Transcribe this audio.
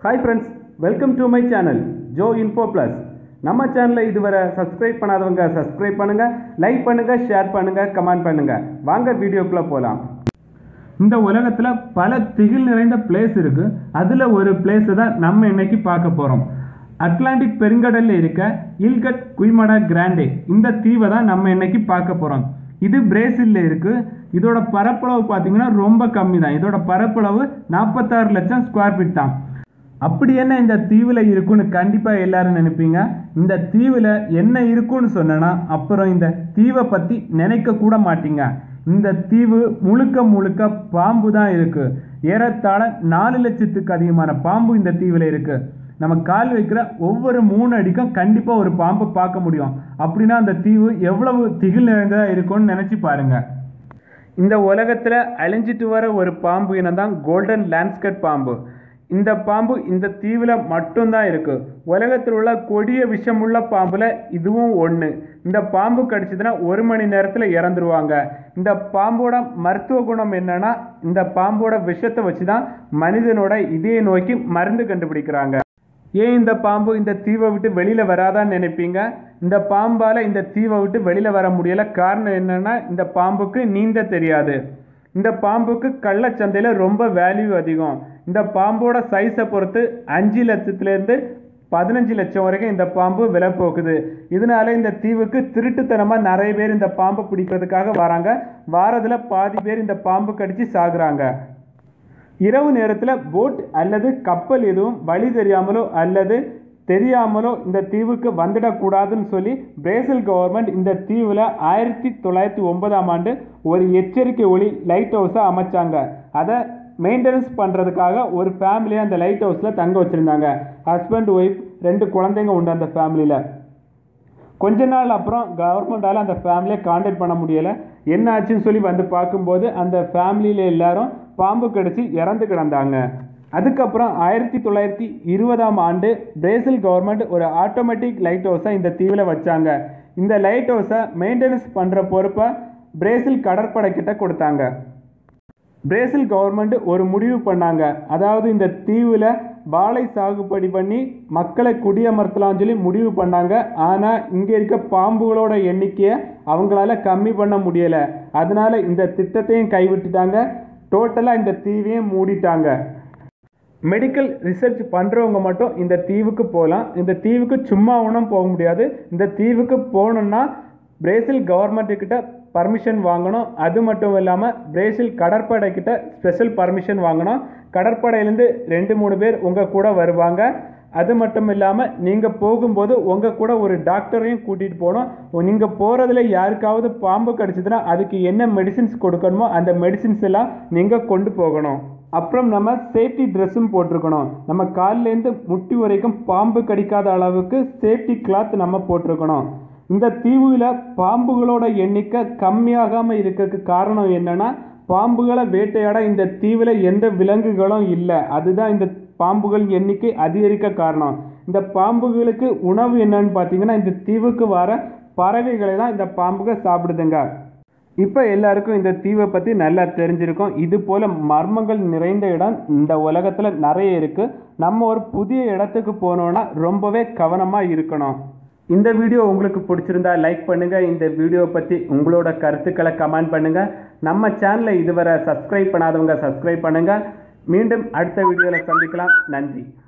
hi friends welcome to my channel Jo info plus நம்ம சேனலை இதுவரை சப்ஸ்கிரைப் பண்ணாதவங்க சப்ஸ்கிரைப் பண்ணுங்க லைக் பண்ணுங்க ஷேர் பண்ணுங்க கமெண்ட் பண்ணுங்க வாங்க வீடியோக்குள்ள போகலாம் இந்த உலகத்தில் பல திகில் நிறைந்த பிளேஸ் இருக்கு அதில் ஒரு பிளேஸை தான் நம்ம இன்னைக்கு பார்க்க போகிறோம் அட்லாண்டிக் பெருங்கடல்ல இருக்க இல்கட் குய்மடா கிராண்டே இந்த தீவை தான் நம்ம இன்னைக்கு பார்க்க போகிறோம் இது பிரேசில்ல இருக்கு இதோட பரப்பளவு பார்த்தீங்கன்னா ரொம்ப கம்மி தான் இதோட பரப்பளவு நாற்பத்தாறு லட்சம் ஸ்கொயர் ஃபீட் தான் அப்படி என்ன இந்த தீவில் இருக்குன்னு கண்டிப்பாக எல்லாரும் நினைப்பீங்க இந்த தீவில் என்ன இருக்குன்னு சொன்னேன்னா அப்புறம் இந்த தீவை பற்றி நினைக்க கூட மாட்டீங்க இந்த தீவு முழுக்க முழுக்க பாம்பு தான் இருக்கு ஏறத்தாழ நாலு லட்சத்துக்கு அதிகமான பாம்பு இந்த தீவில் இருக்கு நம்ம கால் வைக்கிற ஒவ்வொரு மூணு அடிக்கும் கண்டிப்பாக ஒரு பாம்பை பார்க்க முடியும் அப்படின்னா அந்த தீவு எவ்வளவு திகில் நிறைந்ததாக இருக்கும்னு நினச்சி பாருங்க இந்த உலகத்தில் அழிஞ்சிட்டு வர ஒரு பாம்பு இனம் தான் கோல்டன் லேண்ட்ஸ்கட் பாம்பு இந்த பாம்பு இந்த தீவில் மட்டும்தான் இருக்கு உலகத்தில் உள்ள கொடிய விஷமுள்ள பாம்புல இதுவும் ஒன்று இந்த பாம்பு கடிச்சதுன்னா ஒரு மணி நேரத்தில் இறந்துருவாங்க இந்த பாம்போட மருத்துவ குணம் என்னன்னா இந்த பாம்போட விஷத்தை வச்சு தான் மனிதனோட இதய நோய்க்கு மருந்து கண்டுபிடிக்கிறாங்க ஏன் இந்த பாம்பு இந்த தீவை விட்டு வெளியில் வராதான்னு நினைப்பீங்க இந்த பாம்பால் இந்த தீவை விட்டு வெளியில் வர முடியல காரணம் என்னன்னா இந்த பாம்புக்கு நீந்த தெரியாது இந்த பாம்புக்கு கள்ளச்சந்தையில் ரொம்ப வேல்யூ அதிகம் இந்த பாம்போட சைஸை பொறுத்து அஞ்சு லட்சத்துலேருந்து பதினஞ்சு லட்சம் வரைக்கும் இந்த பாம்பு விலை போகுது இதனால இந்த தீவுக்கு திருட்டுத்தனமாக நிறைய பேர் இந்த பாம்பை பிடிக்கிறதுக்காக வராங்க வாரத்தில் பாதி பேர் இந்த பாம்பு கடிச்சு சாகுறாங்க இரவு நேரத்தில் போட் அல்லது கப்பல் எதுவும் வழி தெரியாமலோ அல்லது தெரியாமலோ இந்த தீவுக்கு வந்துடக்கூடாதுன்னு சொல்லி பிரேசில் கவர்மெண்ட் இந்த தீவில் ஆயிரத்தி தொள்ளாயிரத்தி ஒன்பதாம் ஆண்டு ஒரு எச்சரிக்கை ஒளி லைட் ஹவுஸை அமைச்சாங்க அதை மெயின்டெனன்ஸ் பண்ணுறதுக்காக ஒரு ஃபேமிலியை அந்த லைட் ஹவுஸில் தங்க வச்சுருந்தாங்க ஹஸ்பண்ட் ஒய்ஃப் ரெண்டு குழந்தைங்க உண்டு அந்த ஃபேமிலியில் கொஞ்ச நாள் அப்புறம் கவர்மெண்டால் அந்த ஃபேமிலியை காண்டாக்ட் பண்ண முடியலை என்ன ஆச்சுன்னு சொல்லி வந்து பார்க்கும்போது அந்த ஃபேமிலியில் எல்லாரும் பாம்பு கடிச்சு இறந்து கிடந்தாங்க அதுக்கப்புறம் ஆயிரத்தி தொள்ளாயிரத்தி இருபதாம் ஆண்டு பிரேசில் கவர்மெண்ட் ஒரு ஆட்டோமேட்டிக் லைட் ஹவுஸை இந்த தீவில் வச்சாங்க இந்த லைட் ஹவுஸை மெயின்டெனன்ஸ் பண்ணுற பொறுப்பை பிரேசில் கடற்படை கிட்ட கொடுத்தாங்க பிரேசில் கவர்மெண்ட் ஒரு முடிவு பண்ணாங்க அதாவது இந்த தீவில் வாழை சாகுபடி பண்ணி மக்களை குடியமர்த்தலாம்னு சொல்லி முடிவு பண்ணாங்க ஆனால் இங்கே இருக்க பாம்புகளோட எண்ணிக்கையை அவங்களால கம்மி பண்ண முடியலை அதனால இந்த திட்டத்தையும் கைவிட்டுட்டாங்க டோட்டலாக இந்த தீவையும் மூடிட்டாங்க மெடிக்கல் ரிசர்ச் பண்ணுறவங்க மட்டும் இந்த தீவுக்கு போகலாம் இந்த தீவுக்கு சும்மா ஒன்றும் போக முடியாது இந்த தீவுக்கு போகணுன்னா பிரேசில் கவர்மெண்ட்டுக்கிட்ட பர்மிஷன் வாங்கணும் அது மட்டும் இல்லாமல் பிரேசில் கடற்படை கிட்ட ஸ்பெஷல் பர்மிஷன் வாங்கணும் கடற்படையிலேருந்து ரெண்டு மூணு பேர் உங்கள் கூட வருவாங்க அது மட்டும் இல்லாமல் நீங்கள் போகும்போது உங்கள் கூட ஒரு டாக்டரையும் கூட்டிகிட்டு போகணும் நீங்கள் போகிறதுல யாருக்காவது பாம்பு கடிச்சதுன்னா அதுக்கு என்ன மெடிசின்ஸ் கொடுக்கணுமோ அந்த மெடிசின்ஸ் எல்லாம் நீங்கள் கொண்டு போகணும் அப்புறம் நம்ம சேஃப்டி ட்ரெஸ்ஸும் போட்டிருக்கணும் நம்ம கால்லேருந்து முட்டி வரைக்கும் பாம்பு கடிக்காத அளவுக்கு சேஃப்டி கிளாத் நம்ம போட்டிருக்கணும் இந்த தீவில் பாம்புகளோட எண்ணிக்கை கம்மியாகாமல் இருக்கிறதுக்கு காரணம் என்னன்னா பாம்புகளை வேட்டையாட இந்த தீவில் எந்த விலங்குகளும் இல்லை அதுதான் இந்த பாம்புகள் எண்ணிக்கை அதிகரிக்க காரணம் இந்த பாம்புகளுக்கு உணவு என்னன்னு பார்த்தீங்கன்னா இந்த தீவுக்கு வர பறவைகளை தான் இந்த பாம்புகள் சாப்பிடுதுங்க இப்போ எல்லாருக்கும் இந்த தீவை பற்றி நல்லா தெரிஞ்சிருக்கும் இது போல் மர்மங்கள் நிறைந்த இடம் இந்த உலகத்தில் நிறைய இருக்குது நம்ம ஒரு புதிய இடத்துக்கு போனோன்னா ரொம்பவே கவனமாக இருக்கணும் இந்த வீடியோ உங்களுக்கு பிடிச்சிருந்தா லைக் பண்ணுங்கள் இந்த வீடியோ பற்றி உங்களோட கருத்துக்களை கமெண்ட் பண்ணுங்கள் நம்ம சேனலை இதுவரை சப்ஸ்கிரைப் பண்ணாதவங்க சப்ஸ்கிரைப் பண்ணுங்கள் மீண்டும் அடுத்த வீடியோவில் சந்திக்கலாம் நன்றி